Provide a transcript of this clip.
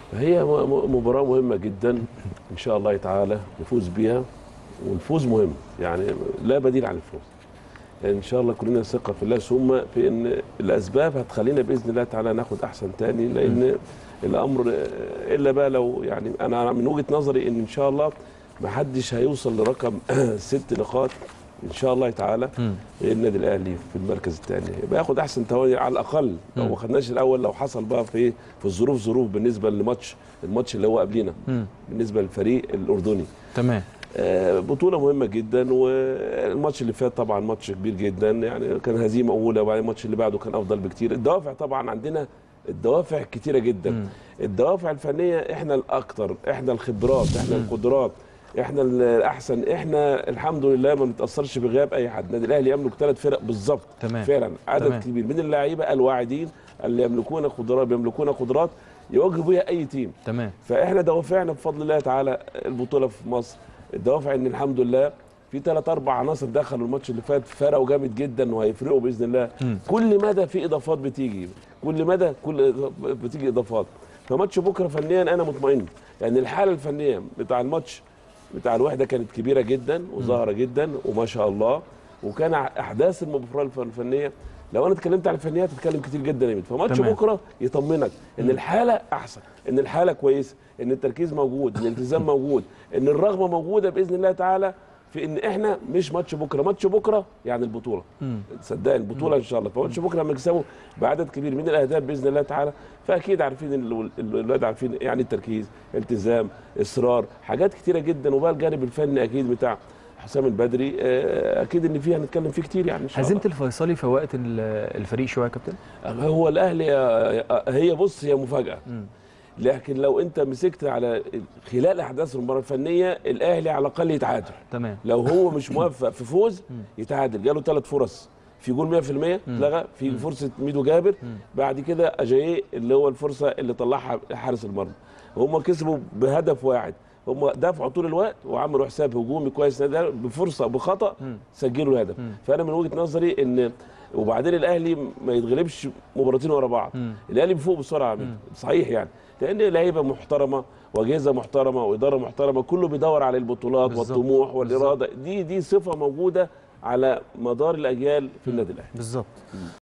فهي م- م- مباراه مهمه جدا ان شاء الله تعالى نفوز بيها والفوز مهم يعني لا بديل عن الفوز يعني ان شاء الله كلنا ثقه في الله ثم في ان الاسباب هتخلينا باذن الله تعالى ناخد احسن تاني لان الامر آه، الا بقى لو يعني انا من وجهه نظري ان ان شاء الله ما حدش هيوصل لرقم ست نقاط ان شاء الله تعالى غير النادي الاهلي في المركز الثاني يبقى ياخد احسن تواني على الاقل لو مم. ما خدناش الاول لو حصل بقى في في الظروف ظروف بالنسبه للماتش الماتش اللي هو قبلينا مم. بالنسبه للفريق الاردني تمام آه، بطولة مهمة جدا والماتش اللي فات طبعا ماتش كبير جدا يعني كان هزيمة أولى وبعدين الماتش اللي بعده كان أفضل بكتير الدوافع طبعا عندنا الدوافع كتيرة جدا مم. الدوافع الفنية احنا الأكتر احنا الخبرات احنا القدرات احنا الأحسن احنا الحمد لله ما بنتأثرش بغياب أي حد النادي الأهلي يملك ثلاث فرق بالظبط تمام. فعلا عدد تمام. كبير من اللاعيبة الواعدين اللي يملكون قدرات بيملكون قدرات يواجهوا بيها أي تيم تمام فاحنا دوافعنا بفضل الله تعالى البطوله في مصر الدوافع ان الحمد لله في ثلاث اربع عناصر دخلوا الماتش اللي فات فرقوا جامد جدا وهيفرقوا باذن الله مم. كل مدى في اضافات بتيجي كل مدى كل بتيجي اضافات فماتش بكره فنيا انا مطمئن يعني الحاله الفنيه بتاع الماتش بتاع الوحده كانت كبيره جدا وظاهره جدا وما شاء الله وكان احداث المباراه الفنيه لو انا اتكلمت عن الفنيات اتكلم كتير جدا يا ميت فماتش تمام. بكره يطمنك ان الحاله احسن ان الحاله كويسه ان التركيز موجود ان الالتزام موجود ان الرغبه موجوده باذن الله تعالى في ان احنا مش ماتش بكره ماتش بكره يعني البطوله مم. صدقني البطوله ان شاء الله فماتش بكره لما نكسبه بعدد كبير من الاهداف باذن الله تعالى فاكيد عارفين ال- ال- الولاد عارفين يعني التركيز التزام اصرار حاجات كتيره جدا وبقى الجانب الفني اكيد بتاع حسام البدري آه، اكيد ان فيه هنتكلم فيه كتير يعني ان شاء الله هزيمه الفيصلي فوقت ال- الفريق شويه يا كابتن هو الاهلي آه، هي بص هي مفاجاه مم. لكن لو انت مسكت على خلال احداث المباراه الفنيه الاهلي على الاقل يتعادل تمام لو هو مش موفق في فوز يتعادل جاله ثلاث فرص في جول 100% اتلغى في فرصه ميدو جابر بعد كده اجاييه اللي هو الفرصه اللي طلعها حارس المرمى هم كسبوا بهدف واحد هم دافعوا طول الوقت وعملوا حساب هجومي كويس ده بفرصه بخطا سجلوا الهدف فانا من وجهه نظري ان وبعدين الاهلي ما يتغلبش مباراتين ورا بعض مم. الاهلي بيفوق بسرعه منه. صحيح يعني لان لعيبه محترمه واجهزه محترمه واداره محترمه كله بيدور على البطولات بالظبط. والطموح والاراده دي دي صفه موجوده على مدار الاجيال في النادي الاهلي بالظبط